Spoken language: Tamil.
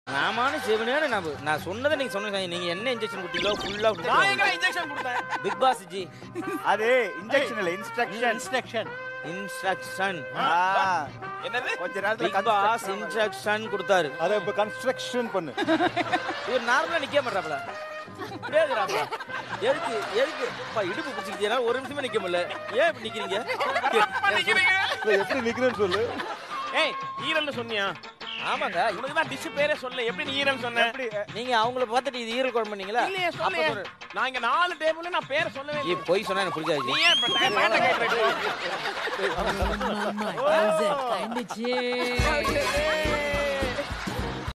நாமான சிவனேன்னு நான் நான் சொன்னதை நீங்க சொன்னீங்க நீங்க என்ன இன்ஜெக்ஷன் கொடுத்தீங்களோ ஃபுல்லா நான் எங்க இன்ஜெக்ஷன் கொடுத்தேன் பிக் பாஸ் ஜி அது இன்ஜெக்ஷன் இல்ல இன்ஸ்ட்ரக்ஷன் இன்ஸ்ட்ரக்ஷன் இன்ஸ்ட்ரக்ஷன் என்னது கொஞ்ச நேரத்துல பிக் பாஸ் இன்ஸ்ட்ரக்ஷன் கொடுத்தாரு அதை இப்ப கன்ஸ்ட்ரக்ஷன் பண்ணு இவர் நார்மலா நிக்க மாட்டாப்ல இப்படியே இருக்கிறாப்ல. எதுக்கு எதுக்கு அப்பா, இடுப்பு பிடிச்சிக்கிட்டீங்கன்னா ஒரு நிமிஷமே நிக்க முடியல ஏன் இப்படி நிக்கிறீங்க இல்ல, எப்படி நிக்கிறேன்னு சொல்லு ஏய் ஈரல்னு சொன்னியா ஆமாங்க உனக்கு தான் டிஷ் பேரே சொல்ல எப்படி நீ ஈரல் சொன்ன நீங்க அவங்கள பார்த்துட்டு இது ஈரல் குழம்பு பண்ணீங்களா இல்லையே அப்ப சொல்லையே சொல்றேன். நான் இங்க நாலு டேபிள்ல நான் பேரை சொல்லவே ஏய், பொய் சொன்னா எனக்கு பிடிக்காது நீ ஏன் இப்ப பேட்டை கேட்கற Mama, is it kind of